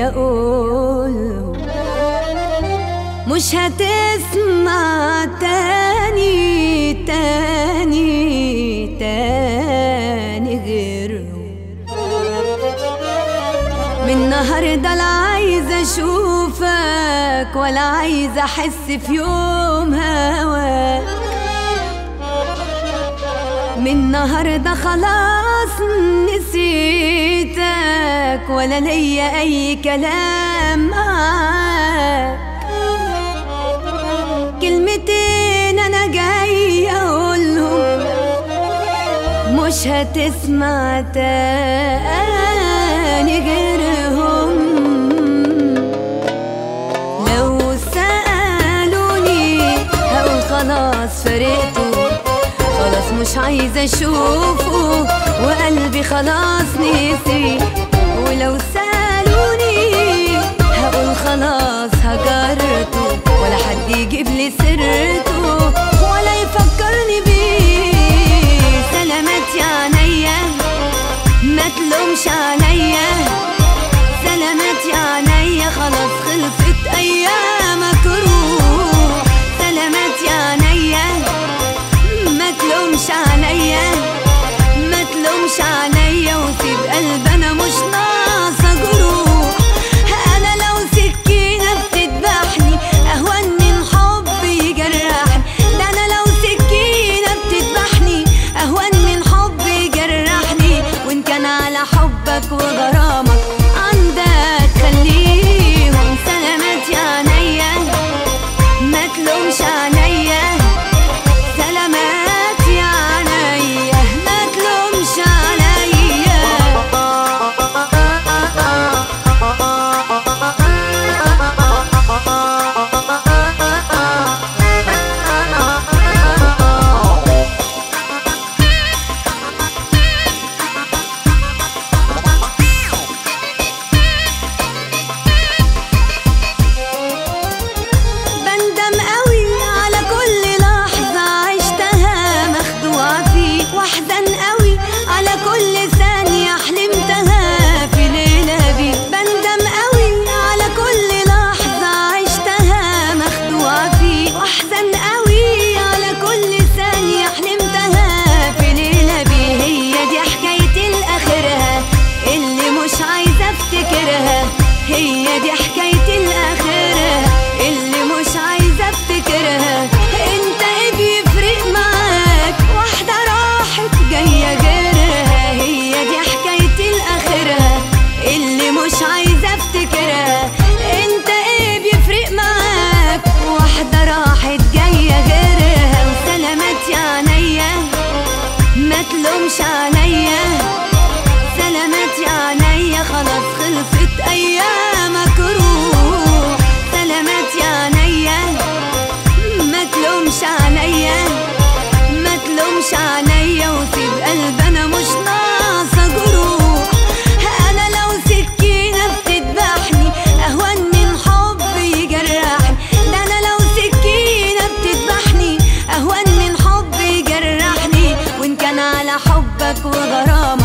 جاي اقوله مش هتسمع تاني تاني تاني غيره من النهارده لا عايزه اشوفك ولا عايزه احس في يوم هواك من النهارده خلاص نسيتك ولا ليا اي كلام معاك كلمتين انا جاي اقولهم مش هتسمع تاني غيرهم لو سألوني هقول خلاص فرقته خلاص مش عايزة اشوفه وقلبي خلاص نسي ولو سألوني هقول خلاص هجرته ولا حد يجيب لي سيرته ولا يفكرني بيه سلامات يا عينيا ما تلومش عليا سلامات يا عينيا خلاص خلصت ايامك روح سلامات يا عينيا ما تلومش عليا ما تلومش عليا وسيب قلب انا مش ناقصه جروح انا لو سكينه بتذبحني اهون من حب يجرحني ده انا لو سكينه بتذبحني اهون من حب يجرحني وان كان على حبك وغرامك عندك خليهم سلامات يا عينيا ما تلومش عليا سلامات يا عينيا ما تلومش عليا بندم قوي على كل لحظة عشتها مخدوعة فيك واحزن قوي على كل ثانية حلمتها في ليلة بيك بندم قوي على كل لحظة عشتها مخدوعة فيك واحزن قوي على كل ثانية حلمتها في ليلة بيك هي دي حكايتي لآخرها اللي مش عايزة افتكرها هي دي حكايتي لآخرها اللي مش عايزة افتكرها انت ايه بيفرق معاك واحدة راحت جاية غيرها هي دي حكايتي لآخرها اللي مش عايزة افتكرها انت ايه بيفرق معاك واحدة راحت جاية غيرها وسلامات يا عينيا ما تلومش عليا سلامات يا عينيا خلاص خلصت ايامك روح سلامات يا عينيا ما تلومش عليا ما تلومش عليا وسيب قلب انا مش ناقصه جروح انا لو سكينه بتذبحني اهون من حب يجرحني ده انا لو سكينه بتذبحني اهون من حب يجرحني وان كان على حبك وغرامك